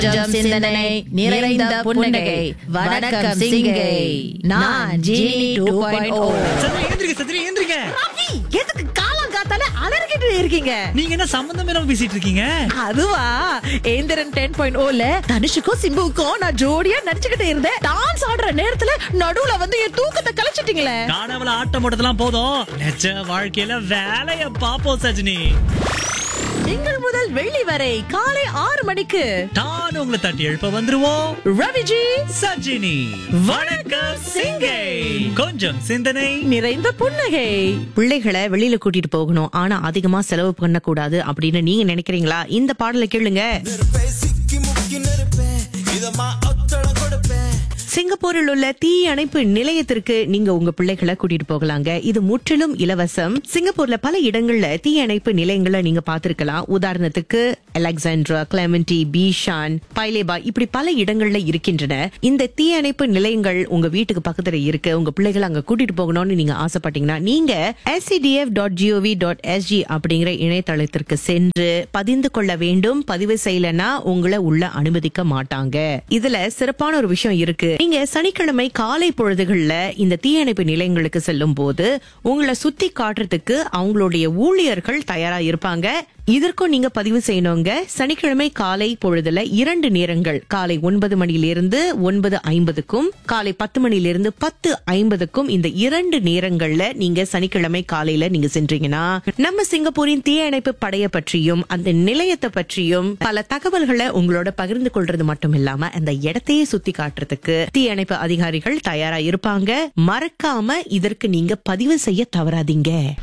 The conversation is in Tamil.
கொஞ்சம் சிந்தனை நிறைந்த புன்னகை வணக்கம் சிங்கை நான் ஜீனி டூ பாயிண்ட் ஓ சந்திரி ஏந்திரிக்க சந்திரி ஏந்திரிக்க எதுக்கு காலம் காத்தால அலறிக்கிட்டு இருக்கீங்க நீங்க என்ன சம்பந்தம் இல்லாம பேசிட்டு இருக்கீங்க அதுவா ஏந்திரன் டென் பாயிண்ட் ஓல தனுஷுக்கும் சிம்புவுக்கும் நான் ஜோடியா நடிச்சுக்கிட்டு இருந்தேன் டான்ஸ் ஆடுற நேரத்துல நடுவுல வந்து என் தூக்கத்தை கலைச்சிட்டீங்களே காணவல ஆட்டம் போட்டதெல்லாம் போதும் நிஜ வாழ்க்கையில வேலைய பாப்போம் சஜினி திங்கள் முதல் வெள்ளி வரை காலை ஆறு மணிக்கு நான் உங்களை தட்டி எழுப்ப வந்துருவோம் ரவிஜி சஜினி வணக்கம் சிங்கை கொஞ்சம் சிந்தனை நிறைந்த புன்னகை பிள்ளைகளை வெளியில கூட்டிட்டு போகணும் ஆனா அதிகமா செலவு பண்ணக்கூடாது அப்படின்னு நீங்க நினைக்கிறீங்களா இந்த பாடலை கேளுங்க நெருப்பே சிக்கி முக்கி நெருப்பேன் இதமா ஒத்தடம் கொடுப்பேன் சிங்கப்பூரில் உள்ள தீ அணைப்பு நிலையத்திற்கு நீங்க உங்க பிள்ளைகளை கூட்டிட்டு போகலாங்க இது முற்றிலும் இலவசம் சிங்கப்பூர்ல பல இடங்கள்ல தீ அணைப்பு நிலையங்களை நீங்க பார்த்திருக்கலாம் உதாரணத்துக்கு அலெக்சாண்ட்ரா கிளெமெண்டி பீஷான் பைலேபா இப்படி பல இடங்கள்ல இருக்கின்றன இந்த தீ அணைப்பு நிலையங்கள் உங்க வீட்டுக்கு பக்கத்துல இருக்கு உங்க பிள்ளைகளை அங்க கூட்டிட்டு போகணும்னு நீங்க ஆசைப்பட்டீங்கன்னா நீங்க SCDF dot gov dot SG அப்படிங்கிற இணையதளத்திற்கு சென்று பதிந்து கொள்ள வேண்டும் பதிவு செய்யலனா உங்களை உள்ள அனுமதிக்க மாட்டாங்க இதுல சிறப்பான ஒரு விஷயம் இருக்கு நீங்க சனிக்கிழமை காலை பொழுதுகள்ல இந்த தீயணைப்பு நிலையங்களுக்கு செல்லும் போது உங்களை சுத்தி காட்டுறதுக்கு அவங்களுடைய ஊழியர்கள் தயாரா இருப்பாங்க இதற்கும் நீங்க பதிவு செய்யணுங்க சனிக்கிழமை காலை பொழுதுல இரண்டு நேரங்கள் காலை ஒன்பது மணியிலிருந்து ஒன்பது ஐம்பதுக்கும் காலை பத்து மணியிலிருந்து பத்து ஐம்பதுக்கும் இந்த இரண்டு நேரங்கள்ல நீங்க சனிக்கிழமை காலையில நீங்க சென்றீங்கன்னா நம்ம சிங்கப்பூரின் தீயணைப்பு படைய பற்றியும் அந்த நிலையத்தை பற்றியும் பல தகவல்களை உங்களோட பகிர்ந்து கொள்றது மட்டும் இல்லாம அந்த இடத்தையே சுத்தி காட்டுறதுக்கு தீயணைப்பு அதிகாரிகள் தயாரா இருப்பாங்க மறக்காம இதற்கு நீங்க பதிவு செய்ய தவறாதீங்க